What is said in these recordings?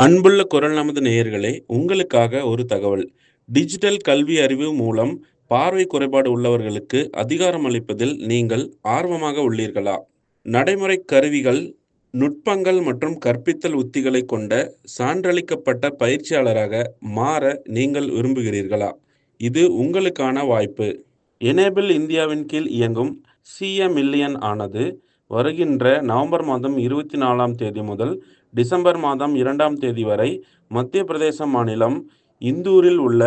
அன்புள்ள குரல் நமது நேயர்களே உங்களுக்காக ஒரு தகவல் டிஜிட்டல் கல்வி அறிவு மூலம் பார்வை குறைபாடு உள்ளவர்களுக்கு அதிகாரம் அளிப்பதில் நீங்கள் ஆர்வமாக உள்ளீர்களா நடைமுறை கருவிகள் நுட்பங்கள் மற்றும் கற்பித்தல் உத்திகளை கொண்ட சான்றளிக்கப்பட்ட பயிற்சியாளராக மாற நீங்கள் விரும்புகிறீர்களா இது உங்களுக்கான வாய்ப்பு எனேபிள் இந்தியாவின் கீழ் இயங்கும் சிஎ மில்லியன் ஆனது வருகின்ற நவம்பர் மாதம் இருபத்தி நாலாம் தேதி முதல் டிசம்பர் மாதம் இரண்டாம் தேதி வரை மத்திய பிரதேச மாநிலம் இந்தூரில் உள்ள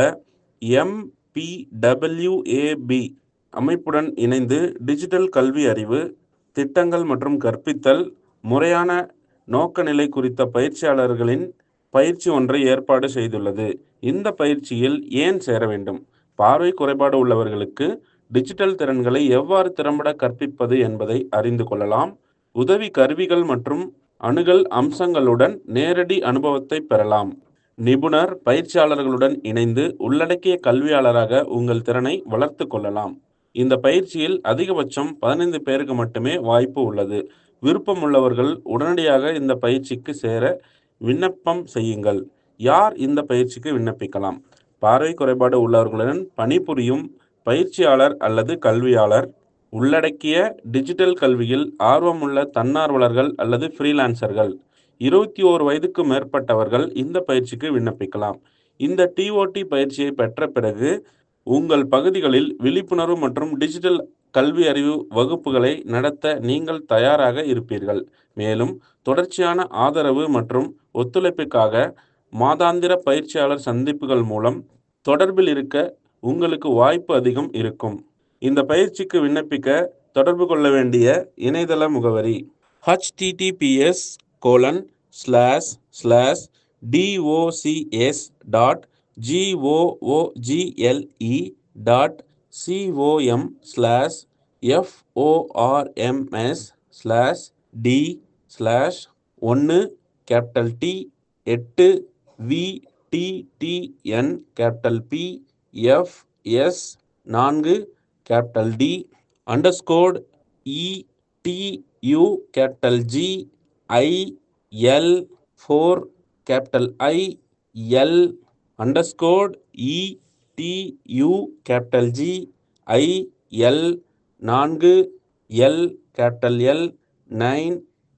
எம்பிடபிள்யூஏபி அமைப்புடன் இணைந்து டிஜிட்டல் கல்வி அறிவு திட்டங்கள் மற்றும் கற்பித்தல் முறையான நோக்கநிலை குறித்த பயிற்சியாளர்களின் பயிற்சி ஒன்றை ஏற்பாடு செய்துள்ளது இந்த பயிற்சியில் ஏன் சேர வேண்டும் பார்வை குறைபாடு உள்ளவர்களுக்கு டிஜிட்டல் திறன்களை எவ்வாறு திறம்பட கற்பிப்பது என்பதை அறிந்து கொள்ளலாம் உதவி கருவிகள் மற்றும் அணுகல் அம்சங்களுடன் நேரடி அனுபவத்தை பெறலாம் நிபுணர் பயிற்சியாளர்களுடன் இணைந்து உள்ளடக்கிய கல்வியாளராக உங்கள் திறனை வளர்த்து கொள்ளலாம் இந்த பயிற்சியில் அதிகபட்சம் பதினைந்து பேருக்கு மட்டுமே வாய்ப்பு உள்ளது விருப்பம் உள்ளவர்கள் உடனடியாக இந்த பயிற்சிக்கு சேர விண்ணப்பம் செய்யுங்கள் யார் இந்த பயிற்சிக்கு விண்ணப்பிக்கலாம் பார்வை குறைபாடு உள்ளவர்களுடன் பணிபுரியும் பயிற்சியாளர் அல்லது கல்வியாளர் உள்ளடக்கிய டிஜிட்டல் கல்வியில் ஆர்வமுள்ள தன்னார்வலர்கள் அல்லது ஃப்ரீலான்சர்கள் இருபத்தி ஓரு வயதுக்கு மேற்பட்டவர்கள் இந்த பயிற்சிக்கு விண்ணப்பிக்கலாம் இந்த டிஓடி பயிற்சியை பெற்ற பிறகு உங்கள் பகுதிகளில் விழிப்புணர்வு மற்றும் டிஜிட்டல் கல்வி அறிவு வகுப்புகளை நடத்த நீங்கள் தயாராக இருப்பீர்கள் மேலும் தொடர்ச்சியான ஆதரவு மற்றும் ஒத்துழைப்புக்காக மாதாந்திர பயிற்சியாளர் சந்திப்புகள் மூலம் தொடர்பில் இருக்க உங்களுக்கு வாய்ப்பு அதிகம் இருக்கும் இந்த பயிற்சிக்கு விண்ணப்பிக்க தொடர்பு கொள்ள வேண்டிய இணையதள முகவரி HTTPS colon slash slash D O C S dot G O O G L E dot C O M slash F O R M S slash D slash ஒன்று கேபிட்டல் டி எட்டு விடிடிஎன் கேபிட்டல் பி எஃப்எஸ் நான்கு capital D underscore E D U capital G I L four capital I L underscore E D U capital G I L நான்கு L capital L nine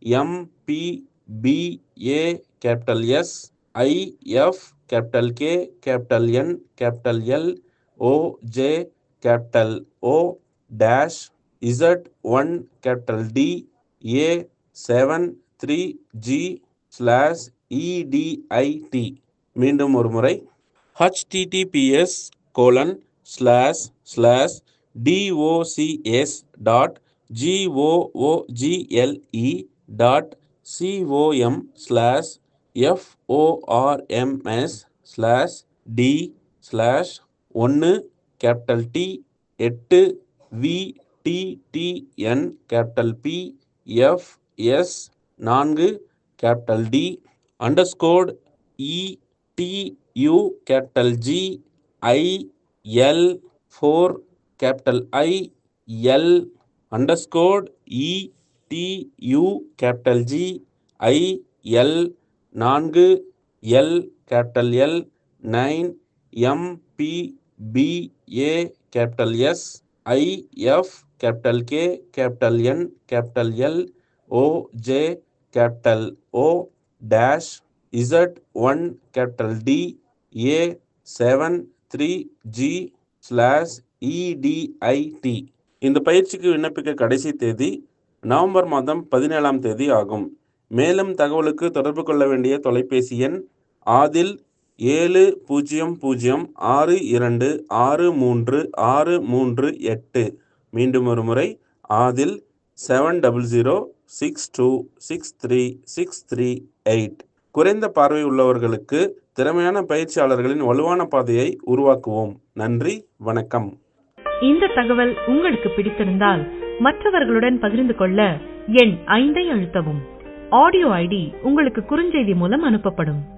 M P P A capital S I F capital K capital N capital L O J capital O dash Z one capital D A seven three G slash E D I T மீண்டும் ஒரு முறை HTTPS colon slash slash D O C S dot G O O G L E dot C O M slash F O R M S slash D slash ஒன்று capital D எட்டு V D D N capital P F S நான்கு capital D underscore E D U capital G I L four capital I L underscore E D U capital G I L நான்கு L capital L nine M P P A capital S I F capital K capital N capital L O J capital O dash Z one capital D A seven three G slash E D I T இந்த பயிற்சிக்கு விண்ணப்பிக்க கடைசி தேதி November மாதம் பதினேழாம் தேதி ஆகும் மேலும் தகவலுக்கு தொடர்பு கொள்ள வேண்டிய தொலைபேசி எண் ஆதில் ஏழு பூஜ்ஜியம் பூஜ்ஜியம் ஆறு இரண்டு ஆறு மூன்று ஆறு மூன்று எட்டு மீண்டும் ஒரு முறை ஆதில் seven double zero six two six three six three eight குறைந்த பார்வை உள்ளவர்களுக்கு திறமையான பயிற்சியாளர்களின் வலுவான பாதையை உருவாக்குவோம் நன்றி வணக்கம் இந்த தகவல் உங்களுக்கு பிடித்திருந்தால் மற்றவர்களுடன் பகிர்ந்து கொள்ள எண் ஐந்தை அழுத்தவும் ஆடியோ ஐடி உங்களுக்கு குறுஞ்செய்தி மூலம் அனுப்பப்படும்